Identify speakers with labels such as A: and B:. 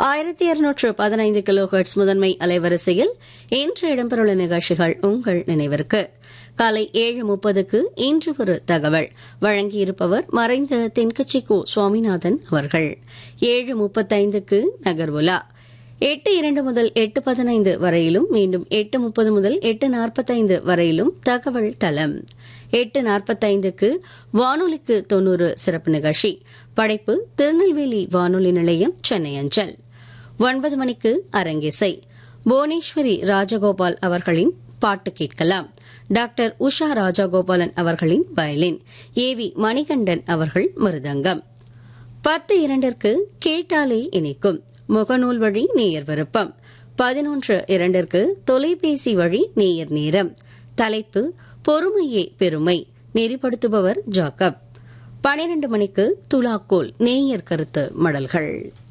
A: ஆயிரத்தி இருநூற்று பதினைந்து கிலோ ஹெர்ட்ஸ் முதன்மை அலைவரிசையில் இன்று இடம்பெறவுள்ள நிகழ்ச்சிகள் உங்கள் நினைவிற்கு காலை ஏழு முப்பதுக்கு இன்று ஒரு தகவல் வழங்கியிருப்பவர் மறைந்த தென்கட்சிக்கோ சுவாமிநாதன் அவர்கள் ஏழு முப்பத்தைந்துக்கு நகர்வுலா எட்டு இரண்டு முதல் எட்டு பதினைந்து வரையிலும் மீண்டும் எட்டு முப்பது முதல் எட்டு நாற்பத்தைந்து வரையிலும் தகவல் தளம் எட்டு நாற்பத்தைந்துக்கு வானொலிக்கு தொன்னூறு சிறப்பு நிகழ்ச்சி படைப்பு திருநெல்வேலி வானொலி நிலையம் சென்னை அஞ்சல் ஒன்பது மணிக்கு அரங்கிசை புவனேஸ்வரி ராஜகோபால் அவர்களின் பாட்டு கேட்கலாம் டாக்டர் உஷா ராஜகோபாலன் அவர்களின் வயலின் ஏ வி மணிகண்டன் அவர்கள் மிருதங்கம் பத்து இரண்டிற்கு கேட்டாலே இனிக்கும் முகநூல் வழி நேயர் விருப்பம் பதினொன்று இரண்டிற்கு தொலைபேசி வழி நேயர் நேரம் தலைப்பு பொறுமையே பெருமை நெறிப்படுத்துபவர் ஜாக்கப் பனிரண்டு மணிக்கு துலாக்கோல் நேயர் கருத்து மடல்கள்